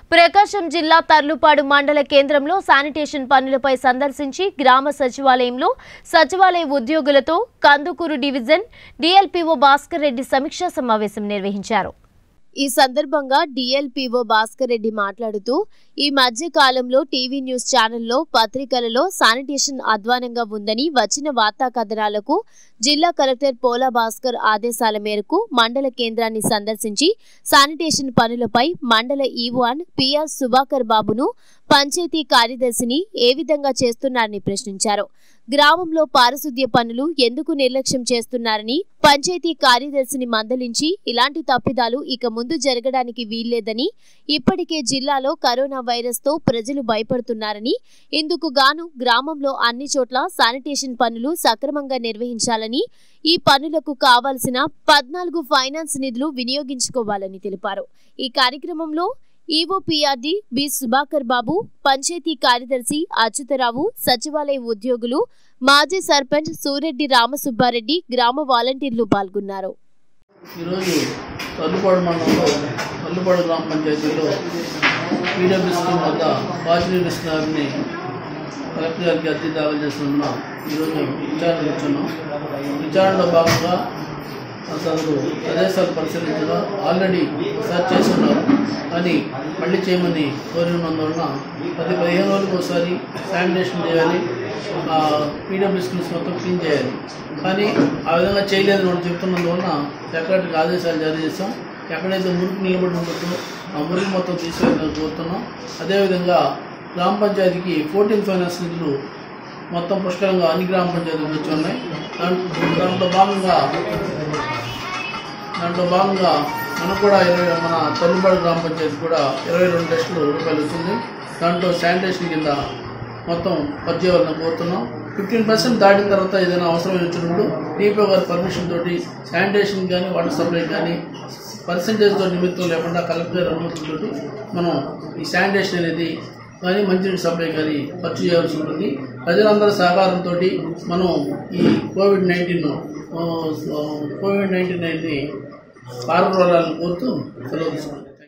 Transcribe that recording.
ప్రకాశం జిల్లా తర్లుపాడు మండల కేంద్రంలో శానిటేషన్ పనులపై సందర్శించి గ్రామ సచివాలయంలో సచివాలయ ఉద్యోగులతో కందుకూరు డివిజన్ డిఎల్పిఓ భాస్కర్ రెడ్డి సమీక్షా సమావేశం నిర్వహించారు ఈ సందర్భంగా డిఎల్పిఓ భాస్కర్ రెడ్డి మాట్లాడుతూ ఈ మధ్య కాలంలో టీవీ న్యూస్ ఛానల్లో పత్రికలలో శానిటేషన్ అధ్వానంగా ఉందని వచ్చిన వార్తా కథనాలకు జిల్లా కలెక్టర్ పోలా భాస్కర్ ఆదేశాల మేరకు మండల కేంద్రాన్ని సందర్శించి శానిటేషన్ పనులపై మండల ఈవాన్ పిఆర్ సుభాకర్ బాబును పంచాయతీ కార్యదర్శిని ఏ విధంగా చేస్తున్నారని ప్రశ్నించారు గ్రామంలో పారిశుద్ధ్య పనులు ఎందుకు నిర్లక్ష్యం చేస్తున్నారని పంచాయతీ కార్యదర్శిని మందలించి ఇలాంటి తప్పిదాలు ఇక ముందు జరగడానికి వీల్లేదని ఇప్పటికే జిల్లాలో కరోనా వైరస్ తో ప్రజలు భయపడుతున్నారని ఇందుకు గాను గ్రామంలో అన్ని చోట్ల శానిటేషన్ పనులు సక్రమంగా నిర్వహించాలని ఈ పనులకు కావాల్సిన పద్నాలుగు ఫైనాన్స్ నిధులు వినియోగించుకోవాలని తెలిపారు ఈ కార్యక్రమంలో ఈఓపీఆర్డి బి సుభాకర్ బాబు పంచాయతీ కార్యదర్శి అచ్యుతరావు సచివాలయ ఉద్యోగులు మాజీ సర్పంచ్ సూరెడ్డి రామసుబ్బారెడ్డి గ్రామ వాలంటీర్లు పాల్గొన్నారు ఈరోజు తల్లుపాడు మండలంలో తల్లుపాడు గ్రామ పంచాయతీలో పీడబ్ల్యూ స్కీమ్ వద్ద వాచిని గారిని కలెక్టర్ గారికి అర్జీ దాఖలు చేస్తున్నాం ఈరోజు విచారణ కూర్చున్నాం విచారణలో భాగంగా అసలు ప్రదేశాలు పరిశీలించగా ఆల్రెడీ సెర్చ్ చేస్తున్నారు కానీ మళ్ళీ చేయమని కోరి ఉన్నందువలన పది పదిహేను రోజులకు ఒకసారి శానిటేషన్ చేయాలి పీడబ్ల్యూ స్కూల్స్ మొత్తం క్లీన్ చేయాలి కానీ ఆ విధంగా చేయలేదని వాళ్ళు చెప్తున్నందువలన సెక్రటరీకి ఆదేశాలు జారీ చేస్తాం ఎక్కడైతే మురికి నిలబడి ఉంటుందో ఆ మురికి మొత్తం తీసుకెళ్ళాలని కోరుతున్నాం అదేవిధంగా గ్రామ పంచాయతీకి ఫోర్టీన్ ఫైనాన్స్ నిధులు మొత్తం పుష్కలంగా అన్ని గ్రామ పంచాయతీలు వచ్చి ఉన్నాయి దాంట్లో దాంట్లో భాగంగా దాంట్లో భాగంగా మనకు కూడా ఇరవై మన తల్లిపాడు గ్రామ పంచాయతీ కూడా ఇరవై రెండు లక్షల రూపాయలు వచ్చింది దాంట్లో శానిటేషన్ కింద మొత్తం ఖర్చు చేయాలని కోరుతున్నాం ఫిఫ్టీన్ పర్సెంట్ దాటిన తర్వాత ఏదైనా అవసరమైన వచ్చినప్పుడు డిపో గారి పర్మిషన్ తోటి శానిటేషన్ కానీ వాటర్ సప్లై కానీ పర్సంటేజ్తో నిమిత్తం లేకుండా కలెక్టర్ గారి అనుమతితోటి మనం ఈ శానిటేషన్ అనేది కానీ మంచినీటి సప్లై కానీ ఖర్చు చేయాల్సి ఉంటుంది ప్రజలందరి సహకారంతో మనం ఈ కోవిడ్ నైన్టీన్ కోవిడ్ నైన్టీన్ అనేది పాల్గొనాలని కోరుతూ సెలవు తీసుకుంటాం